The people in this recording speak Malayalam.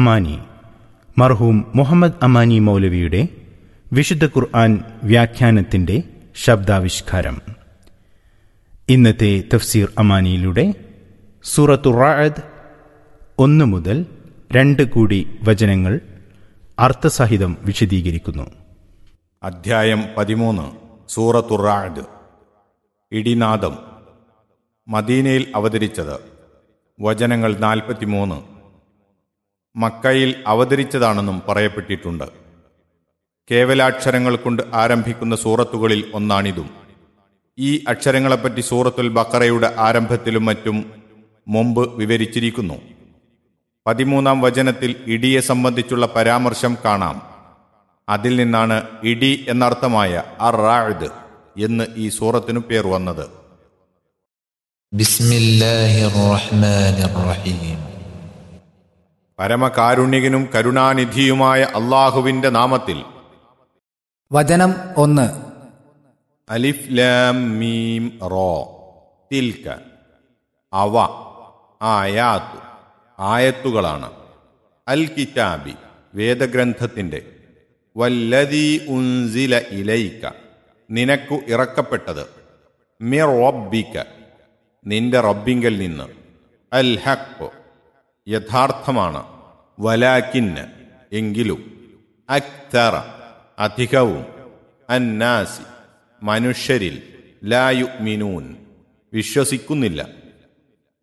അമാനി മർഹൂം മുഹമ്മദ് അമാനി മൗലവിയുടെ വിശുദ്ധ ഖുർആൻ വ്യാഖ്യാനത്തിന്റെ ശബ്ദാവിഷ്കാരം ഇന്നത്തെ തഫ്സീർ അമാനിയിലൂടെ സൂറത്തു റാഅദ് ഒന്ന് മുതൽ രണ്ട് കൂടി വചനങ്ങൾ അർത്ഥസഹിതം വിശദീകരിക്കുന്നു അധ്യായം പതിമൂന്ന് സൂറത്തുറാഡ് ഇടിനാദം മദീനയിൽ അവതരിച്ചത് വചനങ്ങൾ നാൽപ്പത്തിമൂന്ന് മക്കയിൽ അവതരിച്ചതാണെന്നും പറയപ്പെട്ടിട്ടുണ്ട് കേവലാക്ഷരങ്ങൾ കൊണ്ട് ആരംഭിക്കുന്ന സൂറത്തുകളിൽ ഒന്നാണിതും ഈ അക്ഷരങ്ങളെപ്പറ്റി സൂറത്തുൽ ബക്കറയുടെ ആരംഭത്തിലും മറ്റും മുമ്പ് വിവരിച്ചിരിക്കുന്നു പതിമൂന്നാം വചനത്തിൽ ഇടിയെ സംബന്ധിച്ചുള്ള പരാമർശം കാണാം അതിൽ നിന്നാണ് ഇടി എന്നർത്ഥമായ അറാഴ്ദ് എന്ന് ഈ സൂറത്തിനു പേർ വന്നത് بسم الله الرحمن الرحيم പരമകാരുണ്യകനും കരുണാനിധിയുമായ അള്ളാഹുവിന്റെ നാമത്തിൽ വചനം ഒന്ന് അലിഫ് ലാം മീം റോ തിൽക്ക അവ ആയാത്ത് ആയത്തുകളാണ് അൽ കിതാബി വേദഗ്രന്ഥത്തിന്റെ വല്ലതീ ഉൻസില ഇലയിക്ക നിനക്കു ഇറക്കപ്പെട്ടത് മിർ റബ്ബിക്ക നിന്റെ റബ്ബിങ്കൽ നിന്ന് അൽ ഹക്ക് യഥാർത്ഥമാണ് വലാക്കിന്ന് എങ്കിലും അക്തറ അധികവും അന്നാസി മനുഷ്യരിൽ ലായു മിനൂൻ വിശ്വസിക്കുന്നില്ല